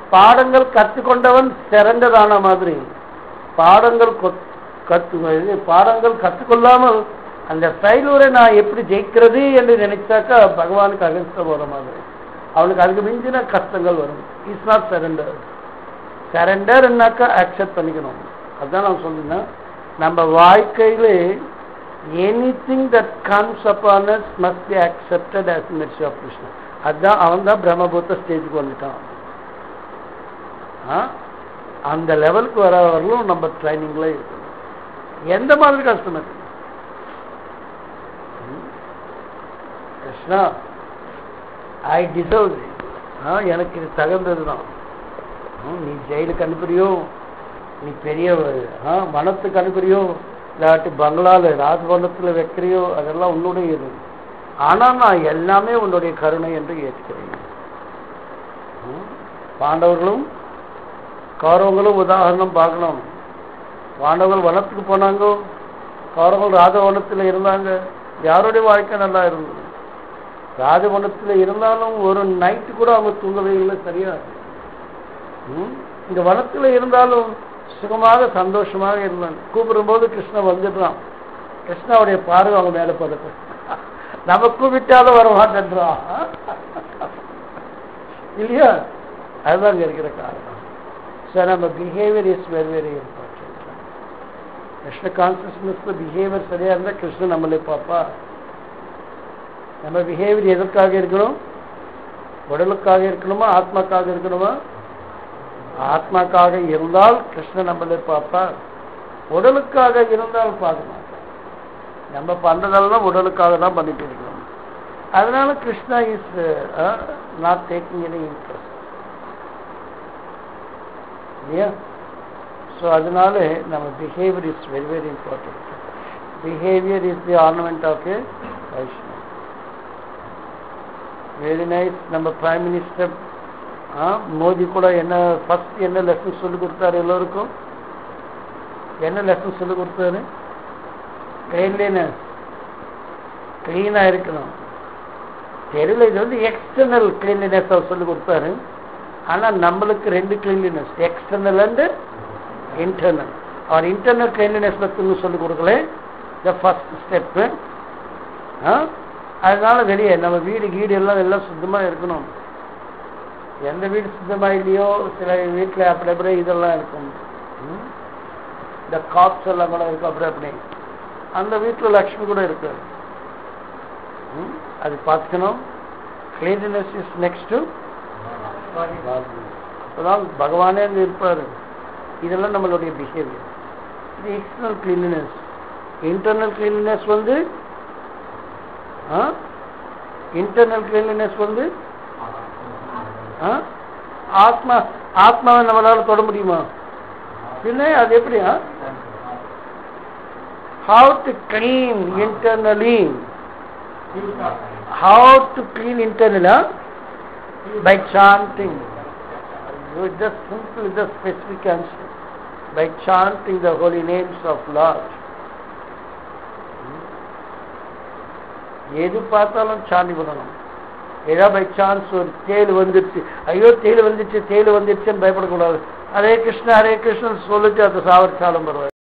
பாடங்கள் கற்றுக்கொண்டவன் சிறந்ததான மாதிரி பாடங்கள் கொத்- கத்து இது பாடங்கள் கற்றுக்கொள்ளாமல் அந்த ஃபெயிலூரை நான் எப்படி ஜெயிக்கிறது என்று நினைச்சாக்கா பகவானுக்கு அகன்ஸ்ட போற மாதிரி அவனுக்கு அதுக்கு மிஞ்சின கஷ்டங்கள் வரும் இஸ் நாட் சரண்டர் சரண்டர்னாக்கா அக்செப்ட் பண்ணிக்கணும் அதுதான் நான் சொன்னேன் நம்ம வாழ்க்கையில anything that comes upon us must be accepted as mercy of Krishna அதுதான் அவன் தான் பிரம்மபூத்த ஸ்டேஜுக்கு வந்துட்டான் ஆ? அந்த லெவலுக்கு வர வரலும் நம்ம ட்ரைனிங்ல இருக்கணும் எந்த மாதிரி கஷ்டம் இருக்கு ம்? கிருஷ்ணா ஐ டிசர்வ் எனக்கு இது தகுந்தது தான் நீ ஜெயிலுக்கு அனுப்புறியோ நீ பெரிய ஆ, வனத்துக்கு அனுப்புறியோ இல்லாட்டி பங்களால ராஜபவனத்தில் வைக்கிறியோ அதெல்லாம் உன்னுடைய இது ஆனால் நான் எல்லாமே உன்னுடைய கருணை என்று ஏற்கிறேன் ம்? பாண்டவர்களும் கௌரவங்களும் உதாரணம் பார்க்கணும் பாண்டவர்கள் வனத்துக்கு போனாங்க கௌரவர்கள் ராஜவனத்தில் இருந்தாங்க யாருடைய வாழ்க்கை நல்லா இருந்தது ராஜவனத்தில் இருந்தாலும் ஒரு நைட்டு கூட அவங்க தூங்கவே இல்லை சரியா ம்? இந்த வனத்தில் இருந்தாலும் சுகமாக சந்தோஷமாக இருந்தாங்க கூப்பிடும்போது கிருஷ்ணன் வந்துடுறான் கிருஷ்ணாவுடைய பார்வை அவங்க மேலே படுத்து நம்ம கூப்பிட்டாலும் வர மாட்டேன்றான் இல்லையா அதுதான் இங்க இருக்கிற காரணம் ஸோ நம்ம behaviour is very very important Krishna கான்சியஸ்னஸ்ல பிஹேவியர் சரியா இருந்தால் கிருஷ்ணன் நம்மளே பாப்பா நம்ம பிஹேவியர் எதற்காக இருக்கணும் உடலுக்காக இருக்கணுமா ஆத்மாக்காக இருக்கணுமா ஆத்மாக்காக இருந்தால் கிருஷ்ணன் நம்மளே பார்ப்பார் உடலுக்காக இருந்தால் பார்க்க மாட்டார் நம்ம பண்றதெல்லாம் உடலுக்காக தான் பண்ணிட்டு இருக்கோம் அதனால Krishna is not taking any interest இல்லையா ஸோ அதனால நம்ம behaviour is very very important behaviour is the ornament of a Vaishnav very nice நம்ம பிரைம் மினிஸ்டர் மோடி கூட என்ன ஃபர்ஸ்ட் என்ன லெசன் சொல்லி கொடுத்தாரு எல்லோருக்கும் என்ன லெசன் சொல்லி கொடுத்தாரு கிளீன்லினஸ் கிளீனாக இருக்கணும் தெரியல இது வந்து எக்ஸ்டர்னல் கிளீன்லினஸ் அவர் சொல்லி கொடுத்தாரு ஆனால் நம்மளுக்கு ரெண்டு கிளீன்லினஸ் எக்ஸ்டர்னல் அண்டு இன்டர்னல் அவர் இன்டர்னல் கிளீன்லினஸ் பற்றி சொல்லி கொடுக்கல த ஃபர்ஸ்ட் ஸ்டெப்பு அதனால வெளியே நம்ம வீடு கீடு எல்லாம் எல்லாம் சுத்தமாக இருக்கணும் எந்த வீடு சுத்தமாக இல்லையோ சில வீட்டில் அப்படி அப்படி இதெல்லாம் இருக்கும் ம்? இந்த காப்ஸ் எல்லாம் கூட இருக்கும் அப்படி அப்படி அந்த வீட்டில் லக்ஷ்மி கூட இருக்கு ம்? அது பார்த்துக்கணும் கிளீனினஸ் இஸ் நெக்ஸ்ட் டு அப்போதான் பகவானே அங்கே இருப்பார் இதெல்லாம் நம்மளுடைய பிஹேவியர் இது எக்ஸ்டர்னல் கிளீனினஸ் இன்டர்னல் கிளீனினஸ் வந்து இன்டர்னல் கிளீனினஸ் வந்து ஆ? ஆத்மா ஆத்மாவை நம்மளால தொட முடியுமா பின்ன அது எப்படியா how to clean internally how to clean இன்டர்னலா by chanting just simple the specific answer by chanting the holy names of Lord எது பார்த்தாலும் சாண்டி பண்ணணும் ஏதோ பை சான்ஸ் ஒரு தேல் வந்துடுச்சு ஐயோ தேல் வந்துச்சு தேல் வந்துடுச்சுன்னு பயப்படக்கூடாது ஹரே கிருஷ்ணா ஹரே கிருஷ்ணன் சொல்லிட்டு அது சாவடிச்சாலும் பரவாயில்ல